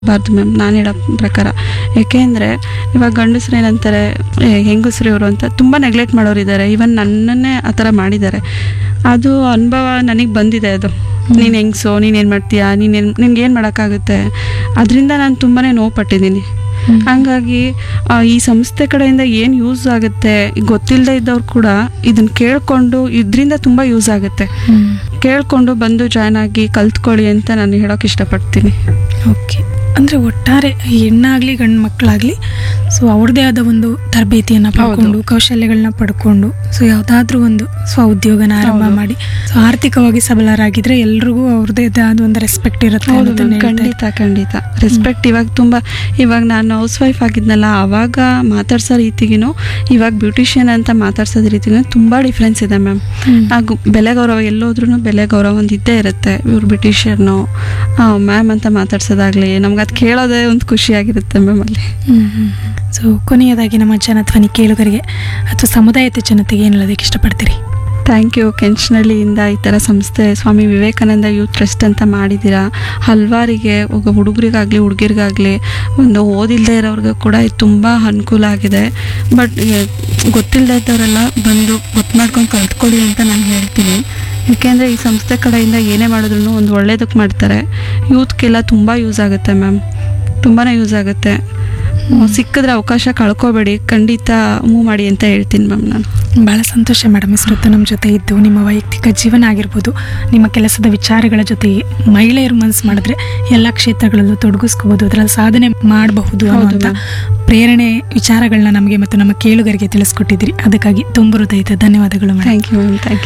ಬಾರ್ದು ಮ್ಯಾಮ್ ನಾನು ಹೇಳೋ ಪ್ರಕಾರ ಯಾಕೆಂದರೆ ಇವಾಗ ಗಂಡಸ್ರು ಏನಂತಾರೆ "ಏ, ಹೆಂಗಸ್ರು ಇವರು ಅಂತ ತುಂಬ ನೆಗ್ಲೆಕ್ಟ್ ಮಾಡೋರಿದ್ದಾರೆ ಈವನ್ ನನ್ನನ್ನೇ ಆ ಥರ ಮಾಡಿದ್ದಾರೆ ಅದು ಅನುಭವ ನನಗೆ ಬಂದಿದೆ ಅದು ನೀನು ಹೆಂಗ್ಸೋ ನೀನು ಏನು ಮಾಡ್ತೀಯಾ ನೀನೇನು ನಿನ್ಗೆ ಏನು ಮಾಡೋಕ್ಕಾಗುತ್ತೆ ಅದರಿಂದ ನಾನು ತುಂಬಾ ನೋವು ಪಟ್ಟಿದ್ದೀನಿ ಹಂಗಾಗಿ ಆ, ಈ ಸಂಸ್ಥೆ ಕಡೆಯಿಂದ ಏನು ಯೂಸ್ ಆಗುತ್ತೆ ಗೊತ್ತಿಲ್ಲದೆ ಇದ್ದವ್ರು ಕೂಡ ಇದನ್ನ ಕೇಳ್ಕೊಂಡು ಇದರಿಂದ ತುಂಬ ಯೂಸ್ ಆಗುತ್ತೆ ಕೇಳ್ಕೊಂಡು ಬಂದು ಜಾಯ್ನ್ ಆಗಿ ಕಲ್ತ್ಕೊಳ್ಳಿ ಅಂತ ನಾನು ಹೇಳೋಕೆ ಇಷ್ಟಪಡ್ತೀನಿ ಓಕೆ ಅಂದರೆ ಒಟ್ಟಾರೆ ಹೆಣ್ಣಾಗಲಿ ಗಂಡು ಮಕ್ಕಳಾಗಲಿ ಸೊ ಅವ್ರದ್ದೇ ಆದ ಒಂದು ತರಬೇತಿಯನ್ನು ಪಡ್ಕೊಂಡು ಕೌಶಲ್ಯಗಳನ್ನ ಪಡ್ಕೊಂಡು ಸೊ ಯಾವುದಾದ್ರೂ ಒಂದು ಸ್ವ ಉದ್ಯೋಗನ ಆರಂಭ ಹೌದು. ಮಾಡಿ ಸೊ ಆರ್ಥಿಕವಾಗಿ ಸಬಲರಾಗಿದ್ರೆ ಎಲ್ರಿಗೂ ಅವ್ರದ್ದೇ ಆದ ಒಂದು ರೆಸ್ಪೆಕ್ಟ್ ಇರುತ್ತೆ ಹೌದು ಅನ್ನೋದನ್ನ ಮ್ಯಾಮ್, ಹೇಳ್ತಾ ಇದ್ದಾರೆ. ಖಂಡಿತ ಖಂಡಿತ ರೆಸ್ಪೆಕ್ಟ್ ಇವಾಗ ತುಂಬ ಇವಾಗ ನಾನು ಹೌಸ್ ವೈಫ್ ಆಗಿದ್ನಲ್ಲ ಆವಾಗ ಮಾತಾಡ್ಸೋ ರೀತಿಗಿನೂ ಇವಾಗ ಬ್ಯೂಟಿಷಿಯನ್ ಅಂತ ಮಾತಾಡ್ಸೋದ್ ರೀತಿಗೂ ತುಂಬ ಡಿಫ್ರೆನ್ಸ್ ಇದೆ ಮ್ಯಾಮ್ ಹ್ಮ್. ಹಾಗೂ ಬೆಲೆ ಗೌರವ ಎಲ್ಲೋದ್ರೂ ಬೆಲೆ ಗೌರವ ಒಂದು ಇದ್ದೇ ಇರುತ್ತೆ ಇವ್ರು ಬ್ರಿಟಿಷರ್ನು ಮ್ಯಾಮ್ ಅಂತ ಮಾತಾಡ್ಸೋದಾಗ್ಲಿ ನಮ್ಗೆ ಅದು ಕೇಳೋದೇ ಒಂದು ಖುಷಿಯಾಗಿರುತ್ತೆ ಮ್ಯಾಮ್ ಅಲ್ಲಿ ಹ್ಮ್, ಹ್ಮ್. ಸೊ ಕೊನೆಯದಾಗಿ ನಮ್ಮ ಜನಧ್ವನಿ ಕೇಳುಗರಿಗೆ ಅಥವಾ ಸಮುದಾಯದ ಜನತೆಗೆ ಏನು ಹೇಳೋದಕ್ಕೆ ಇಷ್ಟಪಡ್ತೀರಿ ಥ್ಯಾಂಕ್ ಯು ಕೆಂಚನಹಳ್ಳಿಯಿಂದ ಈ ಥರ ಸಂಸ್ಥೆ ಸ್ವಾಮಿ ವಿವೇಕಾನಂದ ಯೂತ್ ಟ್ರಸ್ಟ್ ಅಂತ ಮಾಡಿದ್ದೀರಾ ಹಲವಾರಿಗೆ ಒಬ್ಬ ಹುಡುಗರಿಗಾಗಲಿ ಹುಡುಗಿರಿಗಾಗಲಿ ಒಂದು ಓದಿಲ್ಲದೆ ಇರೋರ್ಗೂ ಕೂಡ ಇದು ತುಂಬ ಅನುಕೂಲ ಆಗಿದೆ ಬಟ್ ಗೊತ್ತಿಲ್ಲದೆ ಇದ್ದವರೆಲ್ಲ ಬಂದು ಗೊತ್ತು ಮಾಡ್ಕೊಂಡು ಕಲ್ತ್ಕೊಳ್ಳಿ ಅಂತ ನಾನು ಹೇಳ್ತೀನಿ ಏಕೆಂದರೆ ಈ ಸಂಸ್ಥೆ ಕಡೆಯಿಂದ ಏನೇ ಮಾಡಿದ್ರು ಒಂದು ಒಳ್ಳೇದಕ್ಕೆ ಮಾಡ್ತಾರೆ ಯೂತ್ಗೆಲ್ಲ ತುಂಬ ಯೂಸ್ ಆಗುತ್ತೆ ಮ್ಯಾಮ್ ತುಂಬಾ ಯೂಸ್ ಆಗುತ್ತೆ ಸಿಕ್ಕಿದ್ರೆ ಅವಕಾಶ ಕಳ್ಕೊಬೇಡಿ ಖಂಡಿತ ಮೂವ್ ಮಾಡಿ ಅಂತ ಹೇಳ್ತೀನಿ ಮ್ಯಾಮ್ ನಾನು ಭಾಳ ಸಂತೋಷ ಮೇಡಮ್ ಇಷ್ಟೊತ್ತು ನಮ್ಮ ಜೊತೆ ಇದ್ದು ನಿಮ್ಮ ವೈಯಕ್ತಿಕ ಜೀವನ ಆಗಿರ್ಬೋದು ನಿಮ್ಮ ಕೆಲಸದ ವಿಚಾರಗಳ ಜೊತೆಗೆ ಮಹಿಳೆಯರು ಮನಸ್ಸು ಮಾಡಿದ್ರೆ ಎಲ್ಲ ಕ್ಷೇತ್ರಗಳಲ್ಲೂ ತೊಡಗಿಸ್ಕೋಬೋದು ಅದರಲ್ಲಿ ಸಾಧನೆ ಮಾಡಬಹುದು ಹೌದು ಅನ್ನುವಂಥ ಪ್ರೇರಣೆ ವಿಚಾರಗಳನ್ನ ನಮಗೆ ಮತ್ತು ನಮ್ಮ ಕೇಳುಗರಿಗೆ ತಿಳಿಸ್ಕೊಟ್ಟಿದ್ದೀರಿ ಅದಕ್ಕಾಗಿ ತುಂಬ ಹೃದಯದ ಧನ್ಯವಾದಗಳು madam thank you ma'am thank you